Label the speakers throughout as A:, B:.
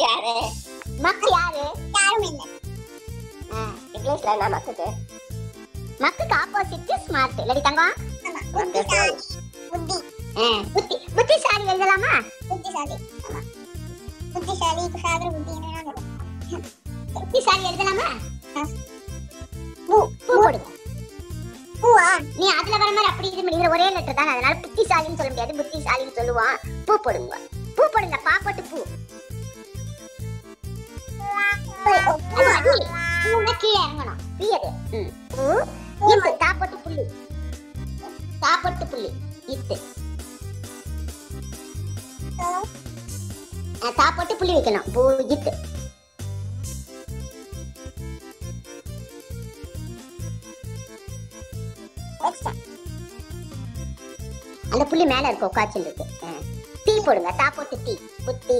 A: யாரு
B: மக்கு யாரு
A: யாரும் இல்ல
B: ஆ,
A: இங்கிலீஷ்ல என்ன மக்குது
B: மக்குக்கு ஆப்போசிட் ஸ்மார்ட் இல்லடி தங்கம்
A: ஆமா புத்திசாலி புத்தி
B: ஆ, புத்தி புத்திசாலி எழுதலாமா
A: புத்திசாலி ஆமா புத்திசாலி குஷாகர புத்தி என்ன
B: புத்திசாலி எழுதலாமா
A: பூ
B: பூ போடுங்க
A: பூவா
B: நீ அதுல வர மாதிரி அப்படி இது இதுல ஒரே லெட்டர் தான் அதனால புத்திசாலின்னு சொல்ல முடியாது புத்திசாலின்னு சொல்லுவான் பூ போடுங்க பூ போடுங்க பா போட்டு பூ அது அடி. பூன்னா கீழே இறங்கணும் பியது பூ இத்து தா போட்டு புள்ளி தா போட்டு புள்ளி இத்து ஆ, தா போட்டு புள்ளி வைக்கணும் பூ இத்து அந்த புள்ளி மேல இருக்கு உட்காச்சில் இருக்கு ஆ. தீ போடுங்க தா போட்டு தீ புத்தி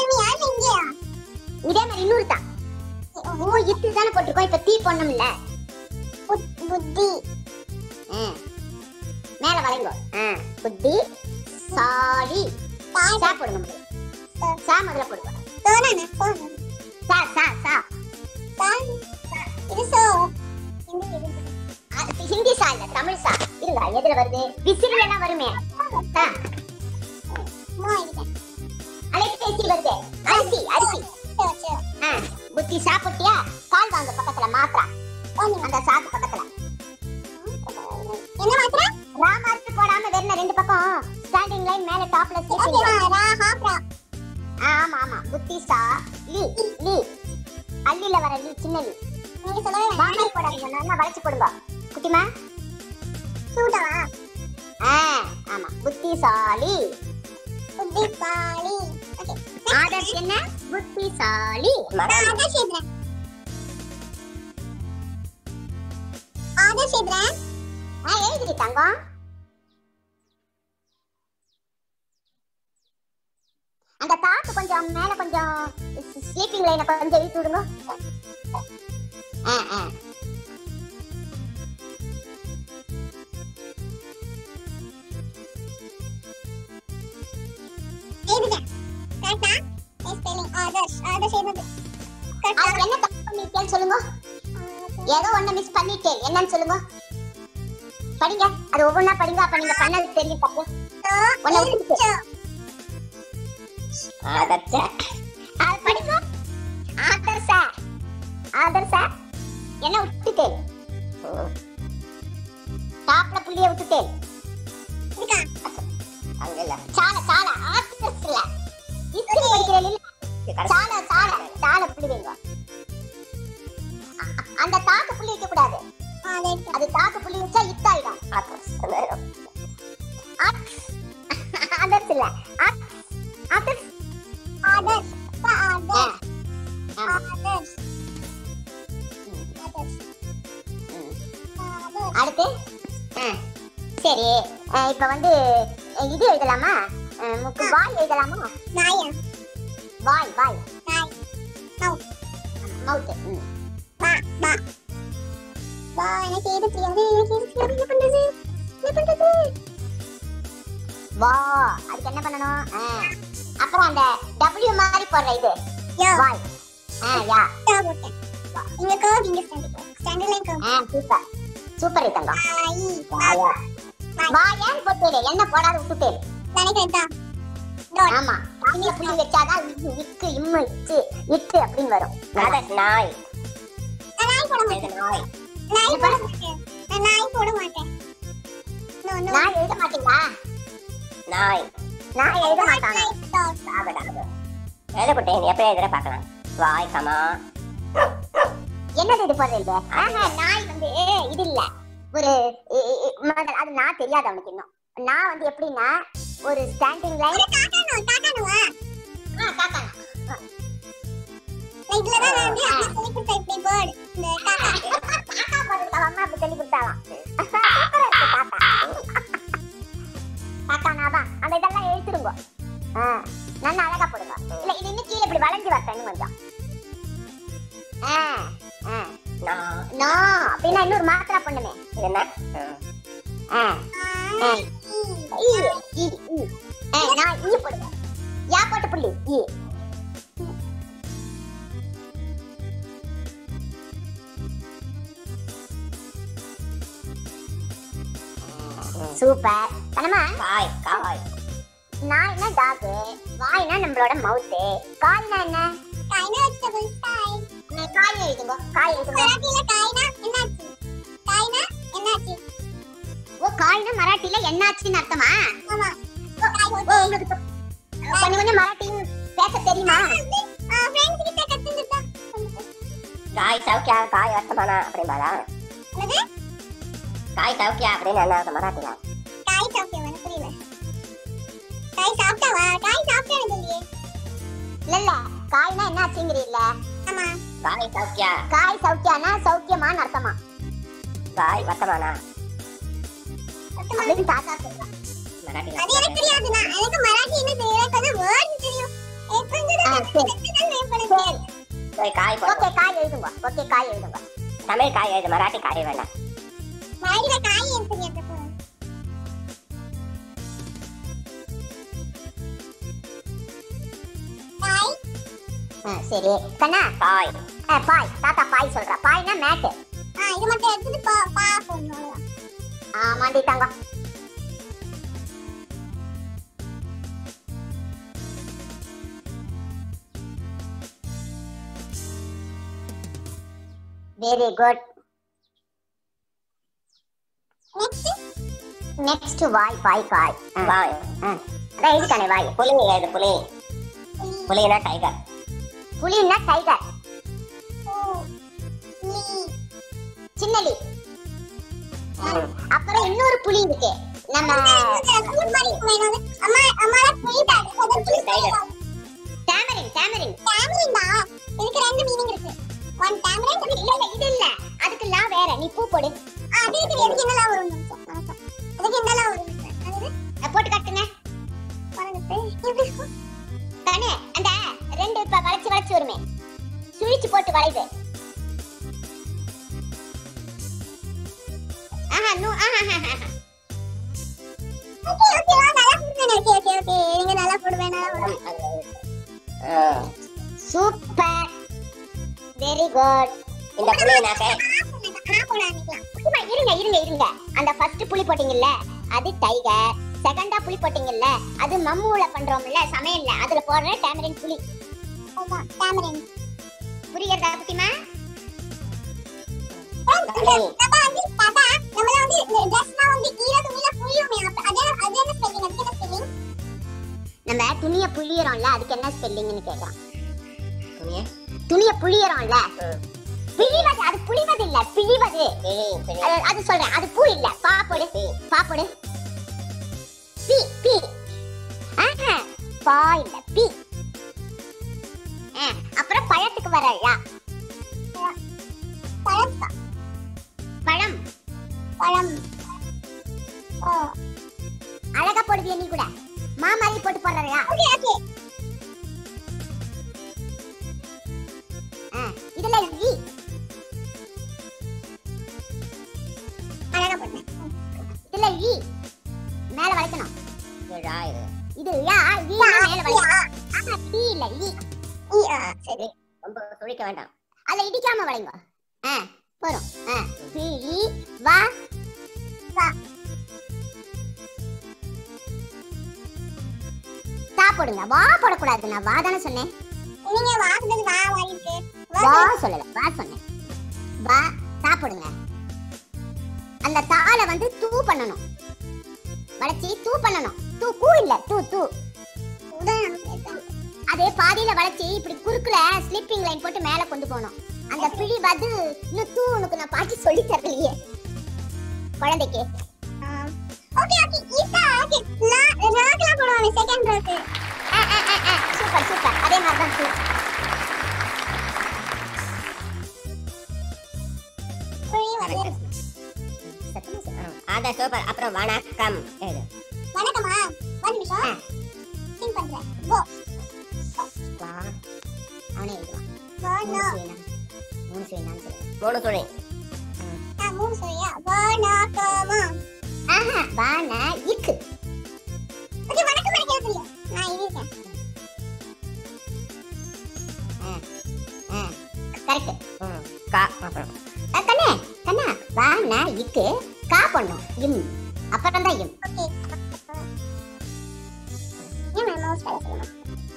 B: இதே மாதிரி இன்னொரு தா ஓ இத்து தானே போட்டிருக்கோம் இப்ப தீ போடணும்ல
A: புத்தி
B: ஆ. மேல வளைங்கோ ஆ. புத்தி சாரி சா போடுங்க முதல்ல. சா முதல்ல போடுங்க
A: சோனான சோனா
B: சா சா சா
A: தான் இது சோ இந்த இது
B: அது ஹிந்தி சா இல்ல தமிழ் சா இருங்க எதுல வருது விசிறில எல்லாம் வருமே ஆ.
A: மோ இது
B: அலைபேசி வருது அரிசி அரிசி
A: சோ சோ
B: ஆ. புத்தி சாப்பிட்டியா கால் வாங்க பக்கத்துல மாத்திரா அந்த சாக்கு பக்கத்துல
A: என்ன மாத்திரா
B: ராமார்க்கு போடாம வெறும் ரெண்டு பக்கம் ஸ்டாண்டிங் லைன் மேல டாப்ல
A: ஓகே
B: ஸ்லீப்பிங்
A: ரா ஹாப்ரா
B: ஆமா ஆமா புத்தி சா லீ லீ அள்ளில வர லீ சின்ன லீ
A: நீங்க சொல்லவே வேண்டாம்
B: வாங்கி போடாதீங்க நல்லா வளைச்சு போடுங்க குட்டிமா
A: சூடவா
B: ஆ ஆமா புத்திசாலி
A: புத்திசாலி ஓகே
B: ஆதர்ஷ் என்ன புத்திசாலி
A: நான் ஆதர்ஷ் எழுதுறேன் ஆதர்ஷ் எழுதுறேன்
B: ஆ எழுதிடி தங்கம் அந்த தாக்கு கொஞ்சம் மேல கொஞ்சம் ஸ்லீப்பிங் லைனை கொஞ்சம் இழுத்து விடுங்க ஆ ஆ
A: எழுதுறேன் கரெக்டா ஸ்பெல்லிங் ஆதர்ஷ் ஆதர்ஷ் எழுதுது
B: அதுல என்ன தப்பு பண்ணிருக்கேன்னு சொல்லுங்க ஏதோ ஒண்ணு மிஸ் பண்ணிட்டேன் என்னன்னு சொல்லுங்க படிங்க அது ஒவ்வொன்றா படிங்க அப்ப நீங்க பண்ணது தெரியும் தப்பு ஒண்ணு விட்டுட்டு.
A: ஆதர்ஷ
B: அது படிங்க ஆதர் சார் ஆதர் சார் என்ன விட்டுட்டேன் டாப்ல புள்ளிய விட்டுட்டேன்
A: இருக்கா
B: அங்க இல்ல சால சால ஆதர்ஸ் இல்ல இஸ்திரி படிக்கிறேன் இல்ல சால சால சால புள்ளி வைங்க அ- அந்த தாக்கு புள்ளி வைக்க கூடாது
A: ஆதர்ஷ்
B: அது தாக்கு புள்ளி வச்சா இத்தாயிடும் அதர்ஸ் இல்ல அதர்ஸ்
A: ஆதர்ஷ் ஆதர்ஷ் ஆதர்ஷ் ஆதர்ஷ் ஆதர்ஷ்
B: அடுத்து ஆ, சரி ஆ, இப்ப வந்து அஹ், இது எழுதலாமா அஹ், முக்கு வாய் எழுதலாமா
A: நாயா
B: வாய் வாய்
A: நாய்
B: மவுத்
A: பா பா பா எனக்கு எது தெரியாது எனக்கு எது தெரியாது என்ன பண்றது என்ன பண்றது
B: வா அதுக்கு என்ன பண்ணணும் ஆ, அப்புறம் அந்த W மாதிரி போடுற இது
A: யோ
B: வாய் ஆ யா
A: டா போட்டேன் இங்க கர்வ் இங்க ஸ்டாண்ட் ஸ்டாண்ட் லைன் கர்வ்
B: ஆ சூப்பர் சூப்பர் தங்கம்
A: ஐ
B: வாயா வாயான்னு போட்டு என்ன போடாத விட்டுட்டேன்
A: நினைக்கிறேன் தான் டாட்
B: ஆமா தானிய புள்ளி வச்சாதான் இது இக்கு இம்மு இச்சு இட்டு அப்படின்னு வரும் நாய்
A: நான் நாய் போட மாட்டேன்
B: நாய்
A: நாய் போட மாட்டேன் நான் நாய் போட மாட்டேன் நோ நோ
B: நாய் எழுத மாட்டீங்களா
C: நாய்
B: நாய் எழுத மாட்டாங்க
A: டாட்
C: எழுதப்பட்டேன் எப்போ எழுதுற பார்க்கலாம் வாய் கமா
B: என்னது இது போடுறது ஆஹா நாய் வந்து இது இல்ல ஒரு இ- இ- இ- முதல்ல அது நான் தெரியாது அவனுக்கு இன்னும் நான் வந்து எப்படின்னா ஒரு ஸ்டாண்டிங் லைன்
A: காட்டானோ காட்டானோவா
B: காக்கா
A: இதுல தான் நான் வந்து அப்படி சொல்லி கொடுத்தேன் இப்படி பேர்ட் இந்த காக்கா
B: காக்கா போடுறது அவன் அம்மா அப்படி சொல்லி கொடுத்தாலாம் சூப்பரா இருக்கு காக்கா காக்கா நாதான் அந்த இதெல்லாம் எழுத்துருங்க ஆ, நல்லா அழகா போடுங்க இல்ல இது இன்னும் கீழே இப்படி வளைஞ்சு வரட்டும் இன்னும் கொஞ்சம் ஆ, ஆ.
C: நான்
B: நோ அப்படின்னா இன்னொரு மாத்திரா பண்ணுமே
C: என்ன
B: ஆ ஆ ஈ, ஈ, ஈ. ஆ, நான் ஈ போடுவேன். யா போட்டு புள்ளி ஈ
C: ம்.
B: சூப்பர் கண்ணம்மா
C: காய் காய்
B: நாய்னா டாக் வாய்னா நம்மளோட மவுத்து காய்னா என்ன
A: காய்னா வெஜிடபிள் காய்
B: நான் காய் எழுதுங்க காய் எழுதுங்க
A: மராட்டில காய்னா என்னாச்சு காய்னா என்னாச்சு
B: ஓ காய்னா மராட்டில என்னாச்சுன்னு அர்த்தமா
A: ஆமா
B: ஓ, ஓ, உங்களுக்கு இப்ப கொஞ்சம் கொஞ்சம் மராட்டி பேச தெரியுமா
A: ஃப்ரெண்ட்ஸ் கிட்ட கத்துக்கிட்டா
C: காய் சௌக்கியா காய் வர்த்தமானா அப்படிம்பாரா
A: என்னது
C: காய் சௌக்கியா அப்படின்னு என்ன அர்த்தம் மராட்டில
A: காய் சாப்பிட்டேன் எனக்கு புரியல காய் சாப்பிட்டாவா காய் சாப்பிட்டேன்னு சொல்லியே
B: இல்ல இல்ல காய்னா என்னாச்சுங்கிறீல்ல
A: ஆமா
C: காய் சௌக்கியா
B: காய் சௌக்கியானா சௌக்கியமான்னு அர்த்தமா
C: காய் வர்த்தமானா
B: அப்படின்னு தாத்தா சொல்றான்
C: மராட்டில
A: அது எனக்கு தெரியாது நான் எனக்கு மராட்டி என்ன தெரியும் எனக்கு வந்து வேர்ட்ஸ் தெரியும் எனக்கு கொஞ்சம்
B: ஆ,
A: தான்
B: சரி.
A: கத்துக்கிட்டேன் எனக்கு தெரியாது.
C: சரி, காய் போடுவோம்
B: ஓகே காய் எழுதுங்க ஓகே காய் எழுதுங்க
C: தமிழ் காய் எழுது மராட்டி காய் வேண்டாம்
A: மராட்டில காய் எனக்கு தெரியாது அப்புறம். காய்
B: ஆ, சரி கண்ணா
C: காய்
B: ஆ, பாய் தாத்தா பாய் சொல்றா பாய்னா மேட்டு
A: ஆ இது மட்டும் எடுத்துட்டு பா பா போடணும் அவ்வளவுதான்.
B: ஆ மாண்டிட்டாங்க வெரி குட்
A: நெக்ஸ்ட்
B: நெக்ஸ்ட் வாய் பாய் காய் ஆ,
C: வாய்
B: ஆ. அதான் எழுதிட்டானே வாய்
C: புலி எழுது புலி புலினா டைகர்
B: புலின்னா டைகர் சின்னலி
C: ம்.
B: அப்புறம் இன்னொரு புலி இருக்கு நம்ம
A: அம்மா அம்மா புளி டாக் அது புளி
C: Tiger.
B: டேமரின் டேமரின்
A: டேமரின் தான் இதுக்கு ரெண்டு மீனிங் இருக்கு ஒன் டேமரின்
B: இல்ல இல்ல இது இல்ல அதுக்கு லா வேற நீ பூ போடு
A: அது இது எதுக்கு என்னலாம் வரும் அதுக்கு என்னலாம் வரும் அது
B: அஹ் போட்டு காட்டுங்க
A: பரவாயில்லை எப்படி இருக்கும்
B: தானே அந்த ரெண்டு இப்ப வளைச்சு வளைச்சு வருமே சுழிச்சு போட்டு வளைது ஆஹா நோ ஆஹா ஆஹா, ஆஹா.
A: ஓகே ஓகே வா நல்லா போடுவேன் ஓகே ஓகே ஓகே நீங்க நல்லா போடுவேன் நல்லா போடுவேன்
C: ஆ.
B: சூப்பர் வெரி குட்
C: இந்த புலி நாக்க
A: நான் போட ஆரம்பிக்கலாம்
B: இருங்க இருங்க இருங்க அந்த ஃபர்ஸ்ட் புளி போட்டீங்கல்ல அது டைகர் செகண்டா புளி போட்டீங்கல்ல அது மம்முல பண்றோம்ல சமையல்ல அதுல போடுற டேமரின் புளி
A: அதுதான் டேமரின்
B: புரியுறதா புத்திமா
C: புலி
A: நம்ம வந்து தாத்தா நம்மள வந்து ட்ரெஸ்லாம் வந்து ஈர துணியில புளியுமே அப்ப அதே அது என்ன ஸ்பெல்லிங் அதுக்கு என்ன ஸ்பெல்லிங்
B: நம்ம துணிய புளியறோம்ல அதுக்கு என்ன ஸ்பெல்லிங்னு கேக்குறான்
C: புலியே
B: துணிய புளியறோம்ல
C: ம்.
B: பிழிவது அது புளிவது இல்ல பிழிவது
C: பிலி பிலி
B: அது அது சொல்றேன் அது பூ இல்ல பா போடு
C: பி.
B: பா போடு பி பி ஆஹா பா இல்ல பி ஆ, அப்புறம் பழத்துக்கு வர ழா
A: பழம்
B: பழம்
A: பழம் ஓ
B: அழகா போடுவிய நீ கூட மாமரி போட்டு போடுற ழா
A: ஓகே ஓகே
B: ஆ, இதுல ஈ
A: அழகா போட்டேன்
B: இதுல ஈ மேல வளைக்கணும்
C: இது ரா இது
B: இது யா ஈ மேல வளைக்கணும் ஆஹா ஈ இல்ல ஈ
A: ஈ ஆ சரி
C: ரொம்ப சுழிக்க வேண்டாம்
B: அதுல இடிக்காம வளைங்க ஆ போறோம் ஆ பி இ வா
A: வா.
B: தா போடுங்க வா போடக்கூடாது நான் வா தானே சொன்னேன்
A: நீங்க வாசுறது வா வாங்கிட்டு
B: வா சொல்லல வா சொன்னேன் வா தா போடுங்க அந்த தால வந்து தூ பண்ணணும் வளைச்சி தூ பண்ணணும் தூ கூ இல்ல தூ தூ அது பாதியில வளைச்சி இப்படி குறுக்குல ஸ்லிப்பிங் லைன் போட்டு மேல கொண்டு போகணும் அந்த பிழி வது இன்னும் தூ உனக்கு நான் பாட்டி சொல்லி தரலையே குழந்தைக்கு
A: ஓகே ஓகே ஈஸா ஓகே லா ராக்லாம் போடுவாங்க செகண்ட் ரோக்கு
B: ஆ, ஆ, ஆ, ஆ, சூப்பர் சூப்பர் அதே மாதிரி தான் தூ
A: புளி வந்து
B: சத்தமா சொல்லு.
C: அத சூப்பர் அப்புறம் வணக்கம் எழுது
A: வணக்கமா ஒரு நிமிஷம் திங்க் பண்றேன் கோ
B: வா அவனே எழுதுவான்
A: கோ
B: மூணு
A: நோ
B: சுழினா மூணு சுழினான்னு சொல்லுங்க
C: மூணு சுழி
A: நான் மூணு சொல்லியா வணக்கமா
B: ஆஹா வான இக்கு
A: ஓகே வணக்கம் எனக்கு எழுத தெரியும் நான் எழுதிட்டேன்
B: கரெக்ட்
C: ம் கா அப்புறம்
B: கண்ணே கண்ணா வான இக்கு கா பண்ணும் இம் அப்புறம் தான் இம்
A: ஓகே ஏன் மேம் மவுஸ் வேலை செய்யணும்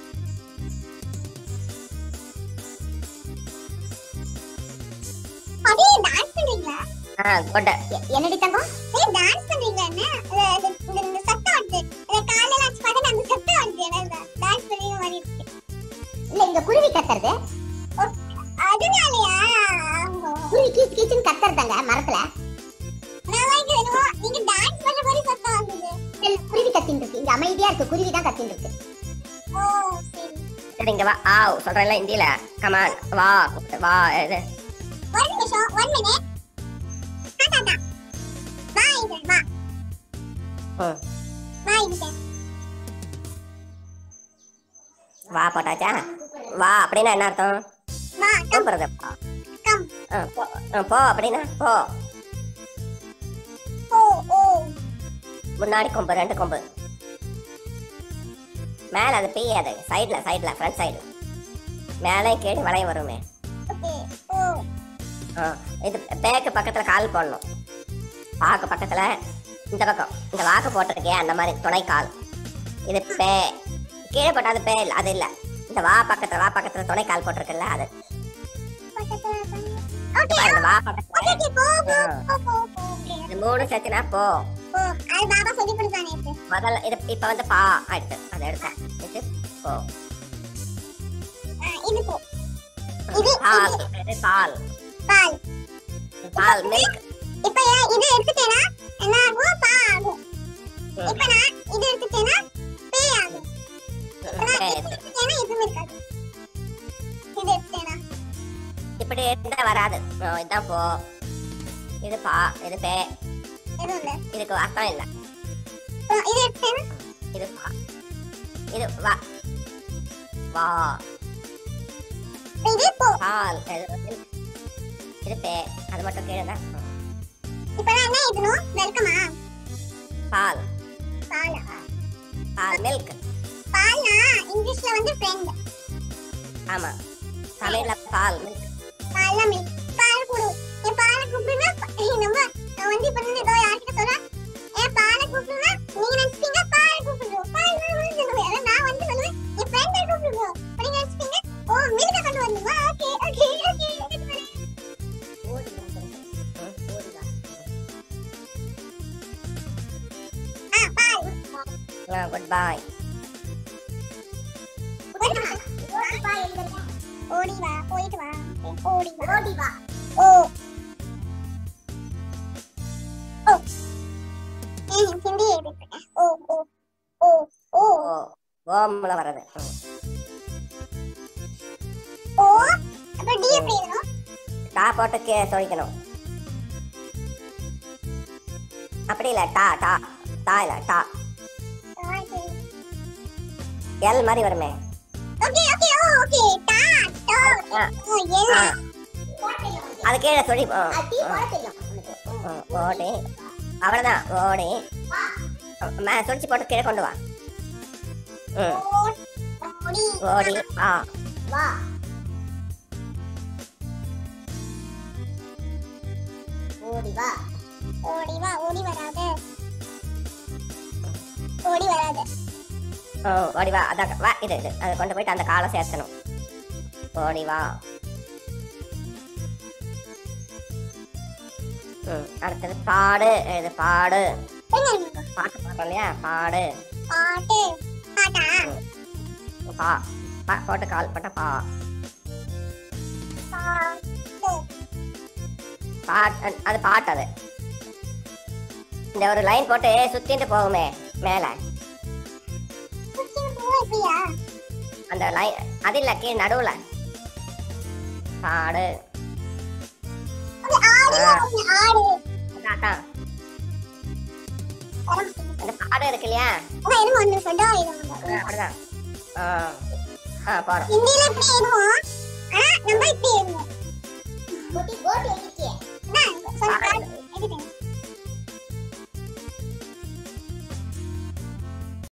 A: அதே டான்ஸ் பண்றீங்களா
C: ஆ குட்
B: எ- என்னடி தங்கம்
A: ஏய் டான்ஸ் பண்றீங்களா என்ன அது- அது- இந்த இந்த சத்தம் வருது இந்த காலையில வச்சு பார்த்தா அந்த சத்தம் வருது எனக்கு டான்ஸ் பண்றீங்க மாதிரி இருக்கு
B: இல்ல இங்க குருவி கத்துறது
A: அதனாலயா ஆமா.
B: குருவி கீச் கீச்சுன்னு கத்துறதாங்க மரத்துல
A: நான் like என்னமோ நீங்க டான்ஸ் பண்ற மாதிரி சத்தம் வந்தது
B: இல்ல, குருவி கத்தின்னு இருக்கு இங்க அமைதியா இருக்கு குருவி தான் கத்தின்னு இருக்கு
A: ஓ சரி
C: சரி இங்க வா ஆ சொல்றேன்ல ஹிந்தியில கமான் வா கூப்பிட்டு, வா இது
A: ஒரு நிமிஷம் ஒன் மினிட் தாத்தா வா இங்க வா
C: ம்.
A: வா இங்க
C: வா போட்டாச்சா வா அப்படின்னா என்ன அர்த்தம்
A: வா கம்
C: கூப்பிடுறது போ.
A: கம்
C: ஆ, போ ஆ, போ அப்படின்னா போ
A: ஓ ஓ
C: முன்னாடி கொம்பு ரெண்டு கொம்பு மேல அது பி அது சைடுல சைடுல ஃப்ரண்ட் சைடுல மேலே கீழே வளையம் வருமே
A: ஓகே ஓ
C: ஆ, இது பேக்கு பக்கத்துல கால் போடணும் பாக்கு பக்கத்துல இந்த பக்கம் இந்த வாக்கு போட்டிருக்கே அந்த மாதிரி துணை கால் இது பே கீழே போட்டா அது பே இல்ல அது இல்ல இந்த வா பக்கத்துல வா பக்கத்துல துணை கால் போட்டிருக்குல்ல அது
A: ஓகே
C: பாரு, இந்த வா பக்கத்துல
A: ஓகே போ போ
C: ஆ.
A: போ போ போ ஓகே
C: இது மூணு சேர்த்துனா போ
A: ஓ அது பாபா சொல்லி கொடுத்தானே இது
C: முதல்ல இது இப்ப வந்து பா ஆயிடுச்சு அதை எடுத்தேன் இது போ
A: ஆ, இது போ இது
C: பால் இது பால்
A: பால்
C: பால் மில்க்
A: இப்ப ஏன் இது எடுத்துட்டேனா என்ன ஆகும் பா ஆகும் இப்ப நான் இது எடுத்துட்டேனா பே ஆகும் இப்ப நான் இது எடுத்துட்டேனா எதுவும் இருக்காது இது எடுத்துட்டேனா
C: இப்படி இருந்தா வராது ஆ, இதான் போ இது பா இது பே
A: எதுவும் இல்ல
C: இதுக்கு அர்த்தம் இல்ல
A: ஆ, இது எடுத்துட்டேனா
C: இது பா இது வா வா
A: இப்ப இது போ
C: பால் இது வந்து இது பே அது மட்டும் கீழே தான்
A: இப்ப நான் என்ன எழுதணும் வெல்கமா
C: பால்
A: பாலா
C: பால் மில்க்
A: பால்னா இங்கிலீஷ்ல வந்து ஃப்ரெண்ட்
C: ஆமா தமிழ்ல பால் மில்க்
A: பால்னா மில்க் பால் குடு என் பாலை கூப்பிடுனா நம்ம நான் வந்து இப்ப நின்னு ஏதோ யார்கிட்ட சொல்றேன் என் பாலை கூப்பிடுனா நீங்க நினைச்சீங்க பால் கூப்பிடுறோம் பால் வந்து சொல்லுவேன் ஆனா நான் வந்து சொல்லுவேன் என் ஃப்ரெண்டை கூப்பிடுறோம் அப்ப நீங்க நினைச்சீங்க ஓ மில்க கொண்டு வரணுமா ஓகே ஓகே ஓகே
C: ஓடி வந்துருக்கு. ம், ஓடி வா.
A: ஆ பால்
C: ஆ குட் பாய்
A: ஓடி வா போயிட்டு வா ஓடி வா
B: ஓடி வா
A: ஓ ஓ ஏன் ஹிந்தி எழுதிருக்கேன் ஓ ஓ ஓ ஓ
C: ஓ ஓம்ல வர்றது ம்.
A: ஓ அப்புறம் டி எப்படி எழுதணும்
C: டா போட்டு கே தொழிக்கணும் அப்படி இல்ல டா டா டா இல்ல டா எல் மாதிரி வருமே
A: ஓகே ஓகே ஓ ஓகே டா டா
C: ஆ,
A: ஓ எல்
C: ஆ. அது கீழே சொல்லி ஆ,
B: டீ
C: ஆ,
B: போட தெரியும் உனக்கு.
C: ஆ, ஓடி அவ்வளவுதான் ஓடி மே சுடிச்சு போட்டு கீழே கொண்டு வா ம்
A: ஓடி
C: ஓடி ஆ
B: வா ஓடி வா
A: ஓடி வா ஓடி வராத ஓடி வராத
C: ஓ ஓடி வா அதான் வா இது இது அதை கொண்டு போயிட்டு அந்த காலை சேர்த்தணும் ஓடி வா ம் அடுத்தது பாடு இது பாடு
A: எங்க இருக்கு?
C: பாட்டு பாடுறோம் இல்லையா பாடு
A: பாட்டு பாட்டா
C: பா பா போட்டு கால் போட்ட பா
A: பாட்டு
C: பாட் அது பாட்டு அது இந்த ஒரு லைன் போட்டு சுத்திட்டு போகுமே மேல
A: சுத்தி போ இப்படியா
C: அந்த லைன் அது இல்ல கீழ் நடுவுல பாடு
A: ஓகே ஆடு
C: ஆ.
A: ஓகே, ஆடு
C: அதான், அதான்.
A: வரம்.
C: அந்த பாடு இருக்கு இல்லையா
A: ஓ இருங்க ஒன்று நிமிஷம் டோ இருங்க
C: ஆ, அப்படிதான் ஆ ஆ போறோம்
A: ஹிந்தியில இப்படி எழுதுவோம் ஆனா நம்ம இப்படி எழுதுவோம்
B: குட்டி கோட் எழுதிட்டியே
A: அதான் சொல்லி எழுதிட்டேன்